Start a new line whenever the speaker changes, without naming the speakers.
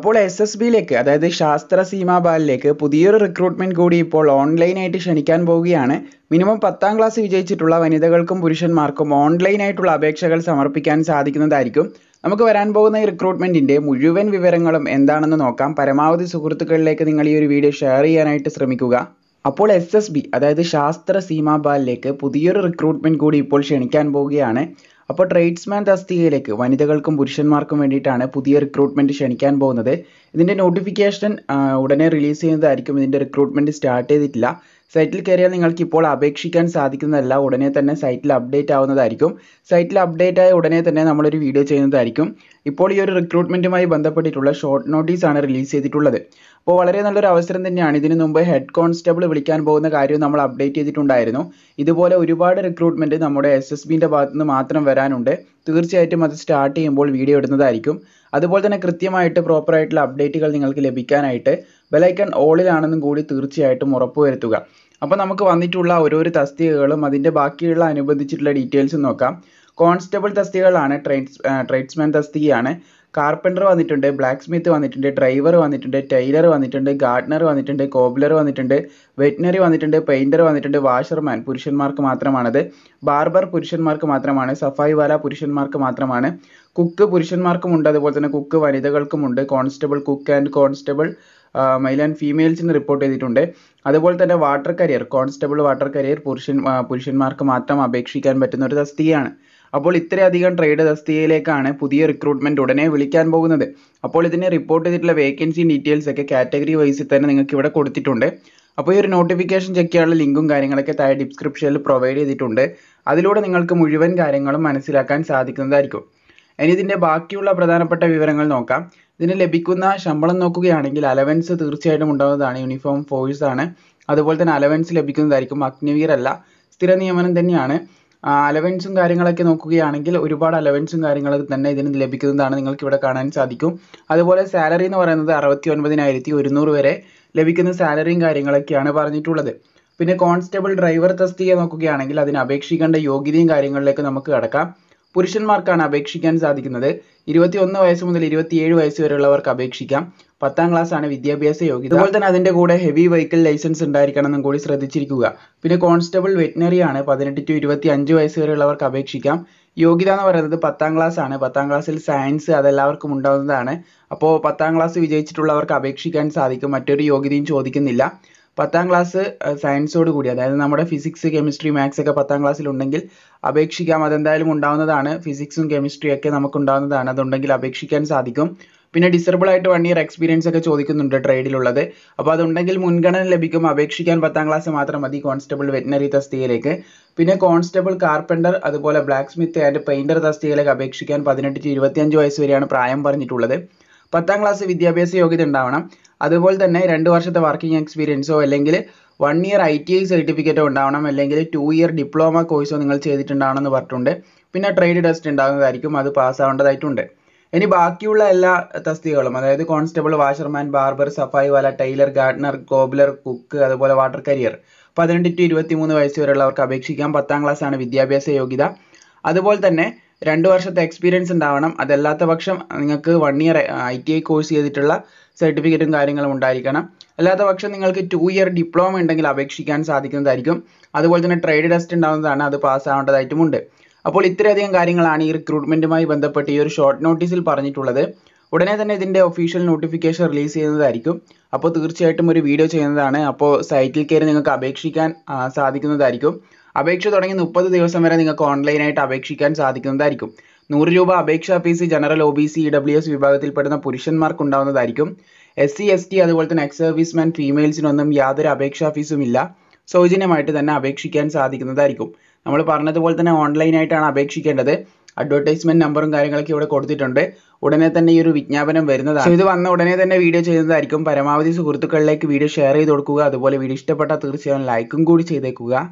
അപ്പോൾ S S ബിയിലേക്ക് അതായത് ശാസ്ത്ര സീമാബാലിലേക്ക് പുതിയൊരു റിക്രൂട്ട്മെന്റ് കൂടി ഇപ്പോൾ ഓൺലൈനായിട്ട് ക്ഷണിക്കാൻ പോവുകയാണ് മിനിമം പത്താം ക്ലാസ് വിജയിച്ചിട്ടുള്ള വനിതകൾക്കും പുരുഷന്മാർക്കും ഓൺലൈനായിട്ടുള്ള അപേക്ഷകൾ സമർപ്പിക്കാൻ സാധിക്കുന്നതായിരിക്കും നമുക്ക് വരാൻ പോകുന്ന ഈ റിക്രൂട്ട്മെന്റിന്റെ മുഴുവൻ വിവരങ്ങളും എന്താണെന്ന് നോക്കാം പരമാവധി സുഹൃത്തുക്കളിലേക്ക് നിങ്ങൾ ഈ ഒരു വീഡിയോ ഷെയർ ചെയ്യാനായിട്ട് ശ്രമിക്കുക അപ്പോൾ എസ് എസ് ബി അതായത് ശാസ്ത്ര സീമാബാലിലേക്ക് പുതിയൊരു റിക്രൂട്ട്മെന്റ് കൂടി ഇപ്പോൾ ക്ഷണിക്കാൻ പോവുകയാണ് അപ്പോൾ ട്രേഡ്സ്മാൻ തസ്തികയിലേക്ക് വനിതകൾക്കും പുരുഷന്മാർക്കും വേണ്ടിയിട്ടാണ് പുതിയ റിക്രൂട്ട്മെന്റ് ക്ഷണിക്കാൻ പോകുന്നത് ഇതിന്റെ നോട്ടിഫിക്കേഷൻ ഉടനെ റിലീസ് ചെയ്യുന്നതായിരിക്കും ഇതിന്റെ റിക്രൂട്ട്മെന്റ് സ്റ്റാർട്ട് ചെയ്തിട്ടില്ല സൈറ്റിൽ കയറിയാൽ നിങ്ങൾക്ക് ഇപ്പോൾ അപേക്ഷിക്കാൻ സാധിക്കുന്നതല്ല ഉടനെ തന്നെ സൈറ്റിൽ അപ്ഡേറ്റ് ആവുന്നതായിരിക്കും സൈറ്റിൽ അപ്ഡേറ്റ് ആയ ഉടനെ തന്നെ നമ്മളൊരു വീഡിയോ ചെയ്യുന്നതായിരിക്കും ഇപ്പോൾ ഈ ഒരു റിക്രൂട്ട്മെന്റുമായി ബന്ധപ്പെട്ടിട്ടുള്ള ഷോർട്ട് നോട്ടീസ് ആണ് റിലീസ് ചെയ്തിട്ടുള്ളത് അപ്പോൾ വളരെ നല്ലൊരു അവസരം തന്നെയാണ് ഇതിനു മുമ്പ് ഹെഡ് കോൺസ്റ്റബിൾ വിളിക്കാൻ പോകുന്ന കാര്യം നമ്മൾ അപ്ഡേറ്റ് ചെയ്തിട്ടുണ്ടായിരുന്നു ഇതുപോലെ ഒരുപാട് റിക്രൂട്ട്മെന്റ് നമ്മുടെ എസ് എസ് ബിൻ്റെ ഭാഗത്ത് നിന്ന് മാത്രം വരാനുണ്ട് തീർച്ചയായിട്ടും അത് സ്റ്റാർട്ട് ചെയ്യുമ്പോൾ വീഡിയോ ഇടുന്നതായിരിക്കും അതുപോലെ തന്നെ കൃത്യമായിട്ട് പ്രോപ്പർ ആയിട്ടുള്ള അപ്ഡേറ്റുകൾ നിങ്ങൾക്ക് ലഭിക്കാനായിട്ട് ബെലൈക്കൺ ഓളിലാണെന്നും കൂടി തീർച്ചയായിട്ടും ഉറപ്പുവരുത്തുക അപ്പോൾ നമുക്ക് വന്നിട്ടുള്ള ഓരോരോ തസ്തികകളും അതിൻ്റെ ബാക്കിയുള്ള അനുബന്ധിച്ചിട്ടുള്ള ഡീറ്റെയിൽസ് നോക്കാം കോൺസ്റ്റബിൾ തസ്തികകളാണ് ട്രേഡ്സ് ട്രേഡ്സ്മാൻ തസ്തികയാണ് കാർപ്പൻറ്റർ വന്നിട്ടുണ്ട് ബ്ലാക്ക് സ്മിത്ത് വന്നിട്ടുണ്ട് ഡ്രൈവർ വന്നിട്ടുണ്ട് ടൈലർ വന്നിട്ടുണ്ട് ഗാർഡനർ വന്നിട്ടുണ്ട് കോബ്ലർ വന്നിട്ടുണ്ട് വെറ്റിനറി വന്നിട്ടുണ്ട് പെയിൻറ്റർ വന്നിട്ടുണ്ട് വാഷർമാൻ പുരുഷന്മാർക്ക് മാത്രമാണത് ബാർബർ പുരുഷന്മാർക്ക് മാത്രമാണ് സഫായി വാല പുരുഷന്മാർക്ക് മാത്രമാണ് കുക്ക് പുരുഷന്മാർക്കുമുണ്ട് അതുപോലെ തന്നെ കുക്ക് വനിതകൾക്കുമുണ്ട് constable cook and constable male and ഫീമെയിൽസിന് റിപ്പോർട്ട് ചെയ്തിട്ടുണ്ട് അതുപോലെ തന്നെ water carrier constable water carrier പുരുഷൻ പുരുഷന്മാർക്ക് മാത്രം അപേക്ഷിക്കാൻ പറ്റുന്ന ഒരു തസ്തികയാണ് അപ്പോൾ ഇത്രയധികം ട്രേഡ് തസ്തികയിലേക്കാണ് പുതിയ റിക്രൂട്ട്മെന്റ് ഉടനെ വിളിക്കാൻ പോകുന്നത് അപ്പോൾ ഇതിന് റിപ്പോർട്ട് ചെയ്തിട്ടുള്ള വേക്കൻസി ഡീറ്റെയിൽസ് ഒക്കെ കാറ്റഗറി വൈസിൽ തന്നെ നിങ്ങൾക്ക് ഇവിടെ കൊടുത്തിട്ടുണ്ട് അപ്പോൾ ഈ ഒരു നോട്ടിഫിക്കേഷൻ ചെക്ക് ചെയ്യാനുള്ള ലിങ്കും കാര്യങ്ങളൊക്കെ താഴെ ഡിസ്ക്രിപ്ഷനിൽ പ്രൊവൈഡ് ചെയ്തിട്ടുണ്ട് അതിലൂടെ നിങ്ങൾക്ക് മുഴുവൻ കാര്യങ്ങളും മനസ്സിലാക്കാൻ സാധിക്കുന്നതായിരിക്കും ഇനി ഇതിൻ്റെ ബാക്കിയുള്ള പ്രധാനപ്പെട്ട വിവരങ്ങൾ നോക്കാം ഇതിന് ലഭിക്കുന്ന ശമ്പളം നോക്കുകയാണെങ്കിൽ അലവൻസ് തീർച്ചയായിട്ടും ഉണ്ടാകുന്നതാണ് യൂണിഫോം ഫോഴ്സ് ആണ് അതുപോലെ തന്നെ അലവൻസ് ലഭിക്കുന്നതായിരിക്കും അഗ്നിവീർ അല്ല സ്ഥിര നിയമനം തന്നെയാണ് അലവൻസും കാര്യങ്ങളൊക്കെ നോക്കുകയാണെങ്കിൽ ഒരുപാട് അലവൻസും കാര്യങ്ങളൊക്കെ തന്നെ ഇതിന് ലഭിക്കുന്നതാണ് നിങ്ങൾക്ക് ഇവിടെ കാണാൻ സാധിക്കും അതുപോലെ സാലറി എന്ന് പറയുന്നത് അറുപത്തി ഒൻപതിനായിരത്തി ഒരുന്നൂറ് വരെ ലഭിക്കുന്ന സാലറിയും കാര്യങ്ങളൊക്കെയാണ് പറഞ്ഞിട്ടുള്ളത് പിന്നെ കോൺസ്റ്റബിൾ ഡ്രൈവർ തസ്തിക നോക്കുകയാണെങ്കിൽ അതിന് അപേക്ഷിക്കേണ്ട യോഗ്യതയും കാര്യങ്ങളിലേക്ക് നമുക്ക് കടക്കാം പുരുഷന്മാർക്കാണ് അപേക്ഷിക്കാൻ സാധിക്കുന്നത് ഇരുപത്തി ഒന്ന് വയസ്സ് മുതൽ ഇരുപത്തിയേഴ് വയസ്സ് വരെയുള്ളവർക്ക് അപേക്ഷിക്കാം പത്താം ക്ലാസ് ആണ് വിദ്യാഭ്യാസ യോഗ്യത അതുപോലെ തന്നെ അതിന്റെ കൂടെ ഹെവി വെഹിക്കിൾ ലൈസൻസ് ഉണ്ടായിരിക്കണം എന്നും കൂടി ശ്രദ്ധിച്ചിരിക്കുക പിന്നെ കോൺസ്റ്റബിൾ വെറ്റിനറി ആണ് പതിനെട്ട് ടു ഇരുപത്തി അഞ്ച് വയസ്സ് വരെയുള്ളവർക്ക് അപേക്ഷിക്കാം യോഗ്യത എന്ന് പറയുന്നത് പത്താം ക്ലാസ് ആണ് പത്താം ക്ലാസ്സിൽ സയൻസ് അതെല്ലാവർക്കും ഉണ്ടാവുന്നതാണ് അപ്പോൾ പത്താം ക്ലാസ് വിജയിച്ചിട്ടുള്ളവർക്ക് അപേക്ഷിക്കാൻ സാധിക്കും മറ്റൊരു യോഗ്യതയും ചോദിക്കുന്നില്ല പത്താം ക്ലാസ് സയൻസോട് കൂടി അതായത് നമ്മുടെ ഫിസിക്സ് കെമിസ്ട്രി മാത്സ് ഒക്കെ പത്താം ക്ലാസ്സിൽ ഉണ്ടെങ്കിൽ അപേക്ഷിക്കാം അതെന്തായാലും ഉണ്ടാവുന്നതാണ് ഫിസിക്സും കെമിസ്ട്രി ഒക്കെ നമുക്ക് ഉണ്ടാവുന്നതാണ് അതുണ്ടെങ്കിൽ അപേക്ഷിക്കാൻ സാധിക്കും പിന്നെ ഡിസേബിൾ ആയിട്ട് വൺ ഇയർ എക്സ്പീരിയൻസ് ഒക്കെ ചോദിക്കുന്നുണ്ട് ട്രേഡിലുള്ളത് അപ്പോൾ അതുണ്ടെങ്കിൽ മുൻഗണന ലഭിക്കും അപേക്ഷിക്കാൻ പത്താം ക്ലാസ് മാത്രം മതി കോൺസ്റ്റബിൾ വെറ്റിനറി തസ്തികയിലേക്ക് പിന്നെ കോൺസ്റ്റബിൾ കാർപ്പൻറ്റർ അതുപോലെ ബ്ലാക്ക് സ്മിത്ത് ആൻഡ് പെയിൻറ്റർ തസ്തികയിലേക്ക് അപേക്ഷിക്കാൻ പതിനെട്ട് ടു ഇരുപത്തിയഞ്ച് വയസ്സ് വരെയാണ് പ്രായം പറഞ്ഞിട്ടുള്ളത് പത്താം ക്ലാസ് വിദ്യാഭ്യാസ യോഗ്യത ഉണ്ടാവണം അതുപോലെ തന്നെ രണ്ട് വർഷത്തെ വർക്കിംഗ് എക്സ്പീരിയൻസോ അല്ലെങ്കിൽ one year I T I സർട്ടിഫിക്കറ്റോ ഉണ്ടാവണം അല്ലെങ്കിൽ ടു ഇയർ ഡിപ്ലോമ കോഴ്സോ നിങ്ങൾ ചെയ്തിട്ടുണ്ടാവണം എന്ന് പറഞ്ഞിട്ടുണ്ട് പിന്നെ ട്രേഡ് ടെസ്റ്റ് ഉണ്ടാകുന്നതായിരിക്കും അത് പാസ്സാവേണ്ടതായിട്ടുണ്ട് ഇനി ബാക്കിയുള്ള എല്ലാ തസ്തികകളും അതായത് constable washerman barber safai wala tailor gardener cobbler cook അതുപോലെ വാട്ടർ കരിയർ പതിനെട്ട് ടു ഇരുപത്തി മൂന്ന് വയസ്സ് വരെയുള്ളവർക്ക് അപേക്ഷിക്കാം പത്താം ക്ലാസ് ആണ് വിദ്യാഭ്യാസ യോഗ്യത അതുപോലെ തന്നെ രണ്ട് വർഷത്തെ എക്സ്പീരിയൻസ് ഉണ്ടാവണം അതല്ലാത്ത പക്ഷം നിങ്ങൾക്ക് one year I T I course ചെയ്തിട്ടുള്ള സർട്ടിഫിക്കറ്റും കാര്യങ്ങളും ഉണ്ടായിരിക്കണം അല്ലാത്ത പക്ഷം നിങ്ങൾക്ക് ടു ഇയർ ഡിപ്ലോമ ഉണ്ടെങ്കിൽ അപേക്ഷിക്കാൻ സാധിക്കുന്നതായിരിക്കും അതുപോലെ തന്നെ ട്രേഡ് ടെസ്റ്റ് ഉണ്ടാവുന്നതാണ് അത് പാസ്സാവേണ്ടതായിട്ടുമുണ്ട് അപ്പോൾ ഇത്രയധികം കാര്യങ്ങളാണ് ഈ റിക്രൂട്ട്മെൻറ്റുമായി ബന്ധപ്പെട്ട് ഈ ഒരു ഷോർട്ട് നോട്ടീസിൽ പറഞ്ഞിട്ടുള്ളത് ഉടനെ തന്നെ ഇതിൻ്റെ ഒഫീഷ്യൽ നോട്ടിഫിക്കേഷൻ റിലീസ് ചെയ്യുന്നതായിരിക്കും അപ്പോൾ തീർച്ചയായിട്ടും ഒരു വീഡിയോ ചെയ്യുന്നതാണ് അപ്പോൾ സൈറ്റിൽ കയറി നിങ്ങൾക്ക് അപേക്ഷിക്കാൻ സാധിക്കുന്നതായിരിക്കും അപേക്ഷ തുടങ്ങി മുപ്പത് ദിവസം വരെ നിങ്ങൾക്ക് ഓൺലൈനായിട്ട് അപേക്ഷിക്കാൻ സാധിക്കുന്നതായിരിക്കും നൂറ് രൂപ അപേക്ഷാ fees general O B C E W S വിഭാഗത്തിൽപ്പെടുന്ന പുരുഷന്മാർക്ക് ഉണ്ടാവുന്നതായിരിക്കും എസ് സി എസ് ടി അതുപോലെ തന്നെ എക്സ് സർവീസ്മാൻ ഫീമെയിൽസിനൊന്നും യാതൊരു അപേക്ഷാ ഫീസും ഇല്ല സൗജന്യമായിട്ട് തന്നെ അപേക്ഷിക്കാൻ സാധിക്കുന്നതായിരിക്കും നമ്മൾ പറഞ്ഞതുപോലെ തന്നെ ഓൺലൈനായിട്ടാണ് അപേക്ഷിക്കേണ്ടത് അഡ്വർടൈസ്മെന്റ് നമ്പറും കാര്യങ്ങളൊക്കെ ഇവിടെ കൊടുത്തിട്ടുണ്ട് ഉടനെ തന്നെ ഈ ഒരു വിജ്ഞാപനം വരുന്നതാണ് ഇത് വന്ന ഉടനെ തന്നെ വീഡിയോ ചെയ്യുന്നതായിരിക്കും പരമാവധി സുഹൃത്തുക്കളിലേക്ക് വീഡിയോ ഷെയർ ചെയ്ത് കൊടുക്കുക അതുപോലെ വീഡിയോ ഇഷ്ടപ്പെട്ടാൽ തീർച്ചയായും ലൈക്കും കൂടി ചെയ്തേക്കുക